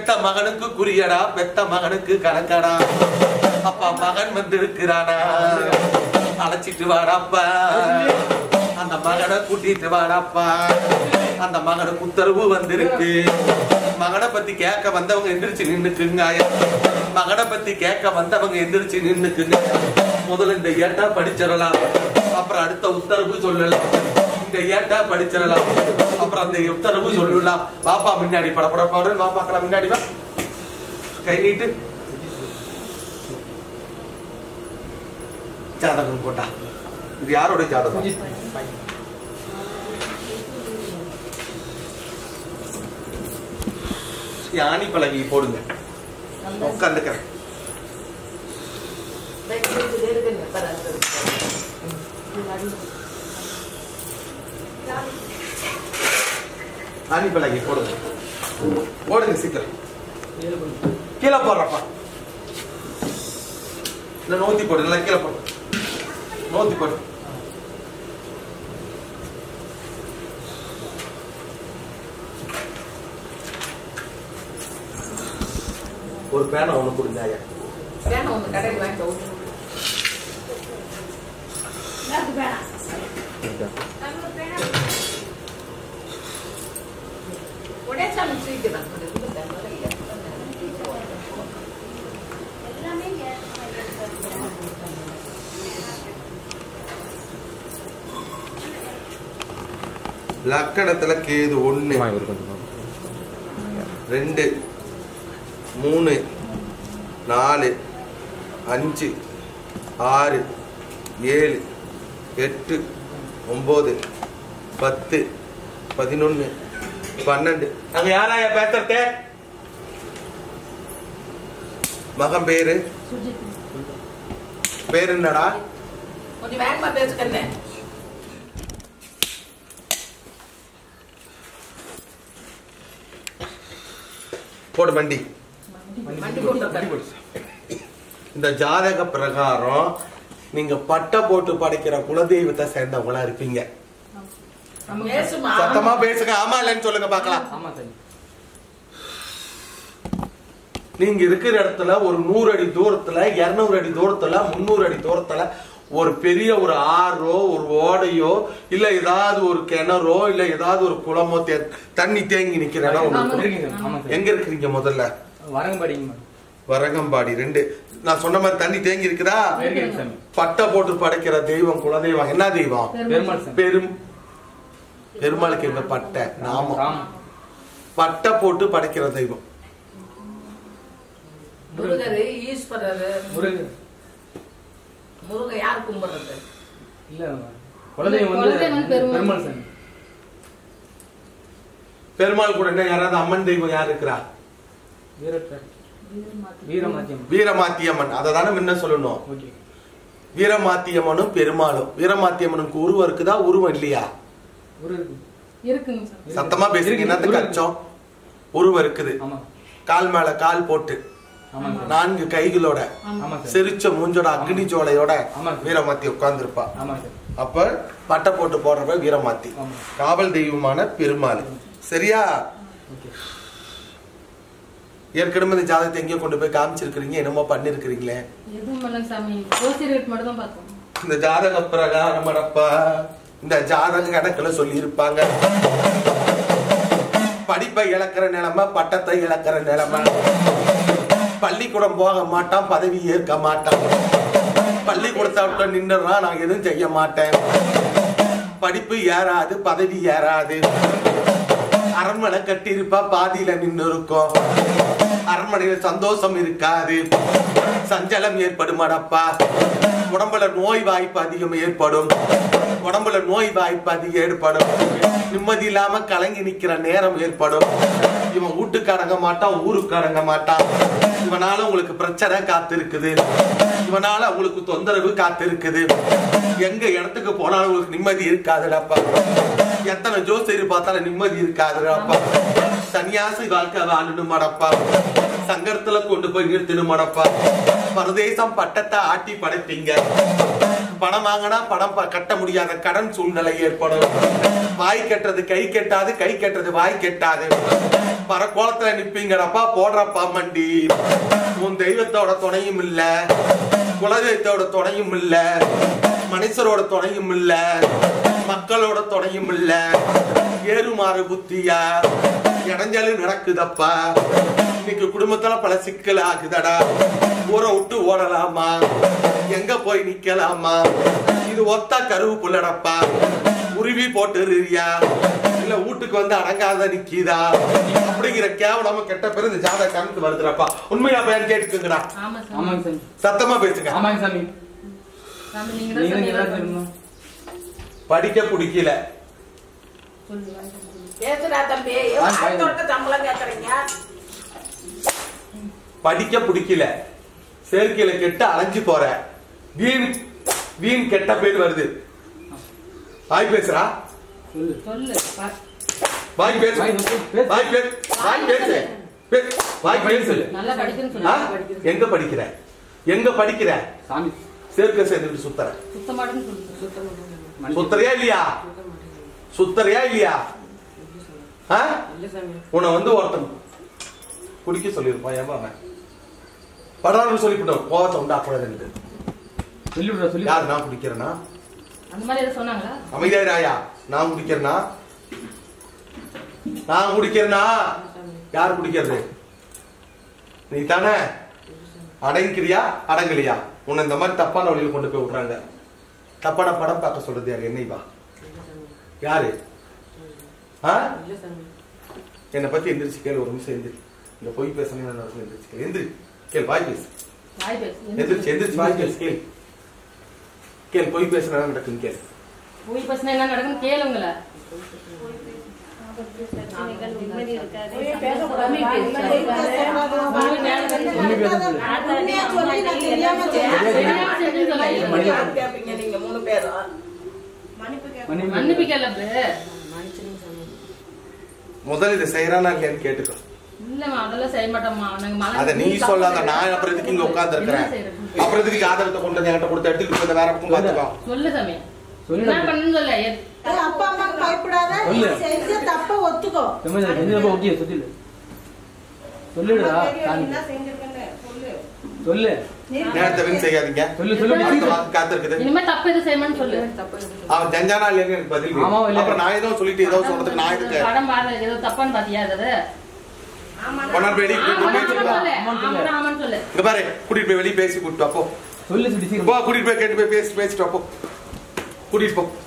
பெத்த மகனுக்கு குறியடா பெத்த மகனுக்கு கணக்கடா அப்பா மகன் வந்து இருக்கிறானா அழைச்சிட்டு வாடாப்பா அந்த மகனை கூட்டிட்டு வாடாப்பா அந்த மகனுக்கு உத்தரவு வந்திருக்கு மகனை பத்தி கேட்க வந்தவங்க எந்திரிச்சு நின்னுக்குங்க மகனை பத்தி கேட்க வந்தவங்க எந்திரிச்சு நின்னுக்குங்க முதல்ல இந்த ஏட்டா படிச்சிடலாம் அப்புறம் அடுத்த உத்தரவு சொல்லலாம் இந்த ஏட்டா படிச்சிடலாம் அப்புறம் அந்த உத்தரவு சொல்லலாம் பாப்பா முன்னாடி படப்பட பாடு வா பார்க்கலாம் முன்னாடி வா கை நீட்டு ஜாதகம் போட்டா இது யாரோட ஜாதகம் யானி பலகை போடுங்க உட்காந்துக்கிறேன் ஆணி பலகை போடுங்க போடுங்க சீக்கிரம் கீழே போடுறப்பா இல்ல நோத்தி போடு இல்ல கீழே போடு நோத்தி போடு ஒரு பேனை ஒண்ணு கொடுங்க ஐயா லக்கணத்துல கேது ஒண்ணு ரெண்டு மூணு நாலு அஞ்சு ஆறு ஏழு எட்டு ஒன்பது பத்து பதினொன்னு பன்னெண்டு அங்க யாராயா பேசுறதே மகன் பேரு பேரு என்னடா கொஞ்சம் வேகமா பேசுக்கண்ணே போடு வண்டி வண்டி போட்டு இந்த ஜாதக பிரகாரம் நீங்க பட்டை போட்டு படைக்கிற குலதெய்வத்தை சேர்ந்தவங்களா இருப்பீங்க பேசுமா சத்தமா பேசுங்க ஆமா இல்லைன்னு சொல்லுங்க பார்க்கலாம் ஆமா சாமி நீங்க இருக்கிற இடத்துல ஒரு நூறு அடி தூரத்துல இருநூறு அடி தூரத்துல முந்நூறு அடி தூரத்துல ஒரு பெரிய ஒரு ஆறோ ஒரு ஓடையோ இல்ல ஏதாவது ஒரு கிணறோ இல்ல ஏதாவது ஒரு குளமோ தே- தண்ணி தேங்கி நிக்கிற இடம் ஒண்ணு இருக்கும். இருக்குங்க சாமி. ஆமா சாமி எங்க இருக்கிறீங்க முதல்ல வரங்கம்பாடிங்க மேம் வரகம்பாடி ரெண்டு நான் சொன்ன மாதிரி தண்ணி தேங்கி இருக்குதா இருக்குங்க சாமி பட்டை போட்டு படைக்கிற தெய்வம் குலதெய்வம் என்ன தெய்வம் பெருமாள் சாமி பெரும் பெருமாளுக்கு எங்க பட்டை நாமம் ராமம் பட்டை போட்டு படைக்கிற தெய்வம் முருகர் ஈஸ்வரர் முருகன் முருகன் யார் கும்பிடுறது இல்ல குலதெய்வம் வந்து குலதெய்வம் வந்து பெருமாள். பெருமாள் சாமி பெருமாள் கூட என்ன யாராவது அம்மன் தெய்வம் யார் இருக்கிறா வீரட்ட வீரமாத்தியம் வீரமாத்தியம்மன் அதை தானே முன்ன சொல்லணும் ஓகே வீரமாத்தியம்மனும் பெருமாளும் வீரமாத்தியம்மனுக்கு உருவம் இருக்குதா உருவம் இல்லையா ஒரு இருக்கு இருக்குங்க சார் சத்தமா பேசுறீங்க இருக்கு, என்னத்துக்கு உருவம் அச்சம் உருவம் இருக்குது ஆமா கால் மேல கால் போட்டு ஆமா சார் நான்கு கைகளோட ஆமா சார் செரிச்ச மூஞ்சோட அக்னி ஜோலையோட ஆமா சார். வீரமாத்தி உட்கார்ந்துருப்பா ஆமா சார் அப்ப பட்டை போட்டு போடுறவ வீரமாத்தி ஆமா காவல் தெய்வமான பெருமாள் சரியா ஓகே ஏற்கனவே இந்த ஜாதகத்தை எங்கேயோ கொண்டு போய் காமிச்சிருக்கிறீங்க என்னமோ பண்ணிருக்கிறீங்களே எதுவும் பண்ணல சாமி ஓசி ரேட் மட்டும் தான் பார்த்தோம் இந்த ஜாதக பிரகாரம் அடப்பா இந்த ஜாதக கணக்குல சொல்லி இருப்பாங்க படிப்பை இழக்கிற நிலைமை பட்டத்தை இழக்கிற நிலைமை பள்ளிக்கூடம் போக மாட்டான் பதவி ஏற்க மாட்டான் பள்ளிக்கூடத்தை விட்டு நின்றுறான் நான் எதுவும் செய்ய மாட்டேன் படிப்பு ஏறாது பதவி ஏறாது அரண்மனை கட்டியிருப்பா பாதியில நின்னு இருக்கும் அரண்மனையில சந்தோஷம் இருக்காது சஞ்சலம் ஏற்படுமாடப்பா உடம்புல நோய் வாய்ப்பு அதிகம் ஏற்படும் உடம்புல நோய் வாய்ப்பு அதிகம் ஏற்படும் நிம்மதி இல்லாம கலங்கி நிக்கிற நேரம் ஏற்படும் இவன் வீட்டுக்கு அடங்க மாட்டான் ஊருக்கு அடங்க மாட்டான் இவனால உங்களுக்கு பிரச்சனை காத்து இருக்குது இவனால உங்களுக்கு தொந்தரவு காத்து இருக்குது எங்க இடத்துக்கு போனாலும் உங்களுக்கு நிம்மதி இருக்காதுடாப்பா எத்தனை ஜோசியர் பார்த்தாலும் நிம்மதி இருக்காதுடாப்பா சன்னியாசி வாழ்க்கை வாழணுமாடப்பா சங்கரத்துல கொண்டு போய் நிறுத்தணுமாடப்பா பரதேசம் பட்டத்தை ஆட்டி படைப்பீங்க பணம் வாங்கினா பணம் ப- கட்ட முடியாத கடன் சூழ்நிலை ஏற்படும் வாய் கெட்டது கை கெட்டாது கை கெட்டது வாய் கெட்டாது பரக்கோலத்துல நிப்பீங்கடப்பா போடுறப்பா மண்டி உன் தெய்வத்தோட துணையும் இல்ல குலதெய்வத்தோட துணையும் இல்ல மனுஷரோட துணையும் இல்ல மக்களோட துணையும் இல்ல ஏறுமாறு புத்தியா இடைஞ்சலு நடக்குதப்பா இன்னைக்கு குடும்பத்துல பல சிக்கல் ஆகுதடா ஊரை விட்டு ஓடலாமா எங்க போய் நிக்கலாமா இது ஒத்த கருவு புள்ளடப்பா உருவி போட்டுறியா இல்ல வீட்டுக்கு வந்து அடங்காத நிக்கிதா அப்படிங்கிற கேவலமா கெட்ட பேர் இந்த ஜாதக காமித்து வருதுடப்பா உண்மையா பயன் கேட்டுக்குங்கடா ஆமா சாமி ஆமாங்க சாமி சத்தமா பேசுங்க ஆமாங்க சாமி சாமி நீங்க நீங்க தான் தான் சாமி சொல்லணும் படிக்க பிடிக்கல சொல்லு வாய் சொல்லு. பேசுடா தம்பி வாய், வாய். தொட்ட சம்பளம் கேக்குறீங்க படிக்க பிடிக்கல சேர்க்கையில கெட்டு அலைஞ்சு போற வீண் வீண் கெட்ட பேர் வருது வாய் பேசுறா சொல்லு சொல்லு பா- வாய் பேசு வாய் பேசு, பேசு. வாய் பேசு வாய் பேசு பே- வாய் பேசு நல்லா படிக்கணும்னு ஆ? சொல்லு எங்க படிக்கிற எங்க படிக்கிற சாமி சேர்க்க சேர்ந்துட்டு சுத்தற சுத்தமாட்டுன்னு சொல்லு மன்னிச்சு- சுத்தறியா இல்லையா சுத்தறியா இல்லையா ஆ? உன்னை வந்து ஒருத்தன் குடிக்க சொல்லியிருப்பான் ஏமா அவன் படான்னு சொல்லிவிட்டோம் கோவத்தை உண்டாக்கூடாதுன்னு சொல்லி விடுறா சொல்லி யார் நான் குடிக்கிறேன்னா அந்த மாதிரி எதுவும் சொன்னாங்களா அமைதியாயிராயா நான் குடிக்கிறேனா நான் குடிக்கிறேனா யார் குடிக்கிறது நீ தானே அடங்கிக்கிறியா அடங்கலையா உன்னை இந்த மாதிரி தப்பான வழியில கொண்டு போய் விடுறாங்க தப்பான படம் பார்க்க சொல்றது யாரு என்னைவா யாரு ஆ? என்னை பத்தி எந்திரிச்சு கேளு ஒரு நிமிஷம் எந்திரி இந்த பொய் பேசணும் எந்திரிச்சு கேளு எந்திரி கேள் வாய் பேசு வாய் பேசு எந்திரிச்சு எந்திரிச்சு வாய் பேசு கேள் கேள் பொய் பேசுனா நடக்குன்னு கேள் போய் பசங்க என்ன நடக்குன்னு கேளுங்கள யார் கேப்பீங்க நீங்க மூணு பேரும் மன்னிப்பு மன்னிப்பு கேளு முதல்ல இதை செய்யறானா இல்லையான்னு கேட்டுக்கோ இல்லம்மா அதெல்லாம் செய்ய மாட்டோம்மா நாங்க மலை அத நீ சொல்லாத நான் அப்புறம் எதுக்கு இங்க உட்கார்ந்து இருக்கிறேன் என்ன செய்யறது? அப்புறம் எதுக்கு ஆதரத்தை கொண்டு வந்து என்கிட்ட கொடுத்து எடுத்துட்டு போய் வேற பக்கம் பாத்துக்கோ சொல்லு சாமி சொல்லு என்ன பண்ணணும்னு சொல்ல எ- ஏய், அப்பா அம்மா பயப்படாத நீ சொல்லு. செஞ்ச தப்ப ஒத்துக்கோ செம்மதி செஞ்சு ஓகே சொல்லிடு சொல்லிடுடா தெரியும், சாமி நீ என்ன செஞ்சிருக்கன்னு சொல்லு. சொல்லு நேரத்தை வீண் செய்யாதீங்க சொல்லு சொல்லு அடுத்த வாக்கு காத்திருக்குது இனிமே தப்பு எதுவும் செய்யணும்னு சொல்லு அவன் ஜஞ்சானா இல்லைன்னு எனக்கு பதில் வேணும். ஆமா, இல்ல. அப்புறம் நான் ஏதோ சொல்லிட்டு ஏதோ சொல்றதுக்கு நான் எதுக்கு படம் பாரு ஏதோ தப்பான்னு பாத்தியா அது கொண்டாந்து வெளியே கூட்டிட்டு போய் ஆமான்னு சொல்லு. சொல்லு ஆமான்னு சொல்லு. ஆமான்னு ஆமான்னு சொல்லு இங்க பாரு கூட்டிட்டு போய் வெளியே பேசி கூட்டிட்டு வா, போ சொல்லு சுட்டி போ கூட்டிட்டு போய் கேட்டு போய் பேசி பேசிட்டு வா, போ கூட்டிட்டு போ